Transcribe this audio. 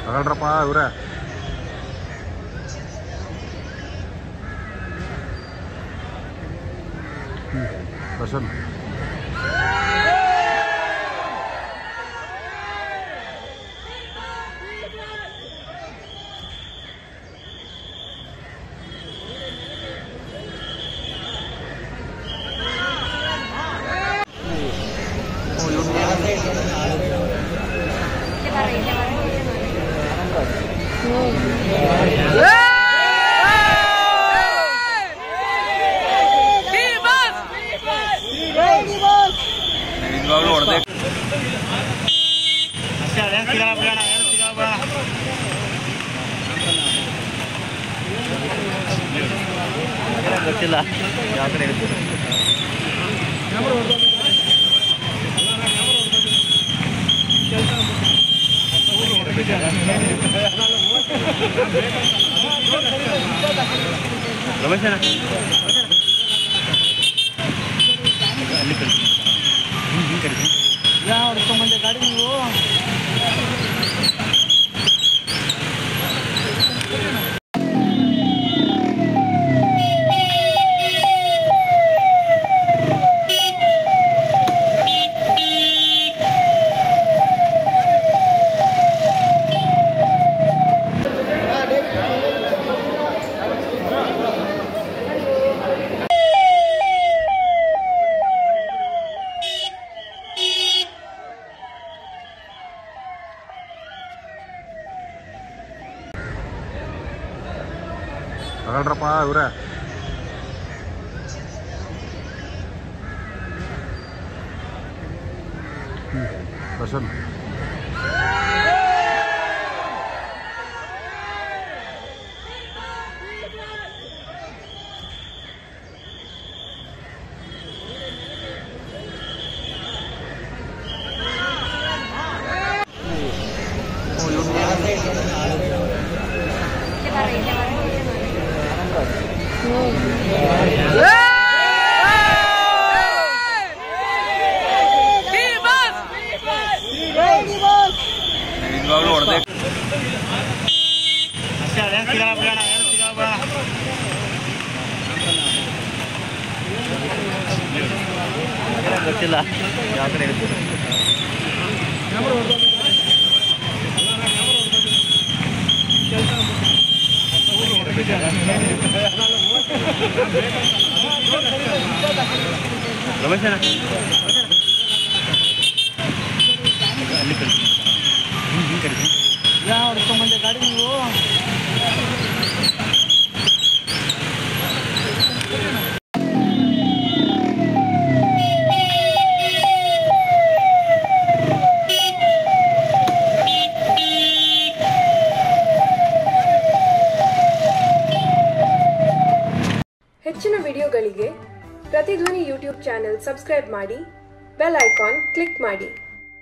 ತಗೊಳ್ರಪ್ಪ ಇವ್ರೆ ದರ್ಶನ್ ನಿಜವಾಗ್ಲೂ ಹೊಡೆದೆ ಗೊತ್ತಿಲ್ಲ ಯಾವ ಕಡೆ ಇರುತ್ತೆ ರಮೇಶ್ ಅಣ್ಣ ಅಲ್ಲಿ ಕಳಿಸಿ ಹಿಂಗೆ ಕಳಿಸಿ ಯಾವ ಹುಡ್ಕೊಂಬಂದೆ ಗಾಡಿ ನೀವು ತಗೊಳ್ರಪ್ಪ ಇವ್ರೆ ದರ್ಶನ್ ನಿಜವಾಗ್ಲೂ ಹೊಡೆದೆ ಗೊತ್ತಿಲ್ಲ ಯಾವ ಕಡೆ ಇರುತ್ತೆ ರಮೇಶ್ ಅಣ್ಣ ಅಲ್ಲಿ ಕಳಿಸಿ ಹಿಂಗೆ ಕಳಿಸಿ ಯಾವ ಹುಡ್ಕೊಂಬಂದೆ ಗಾಡಿ ನೀವು ಹೆಚ್ಚಿನ ವಿಡಿಯೋಗಳಿಗೆ ಪ್ರತಿಧ್ವನಿ ಯೂಟ್ಯೂಬ್ ಚಾನೆಲ್ ಸಬ್ಸ್ಕ್ರೈಬ್ ಮಾಡಿ ಬೆಲ್ ಐಕಾನ್ ಕ್ಲಿಕ್ ಮಾಡಿ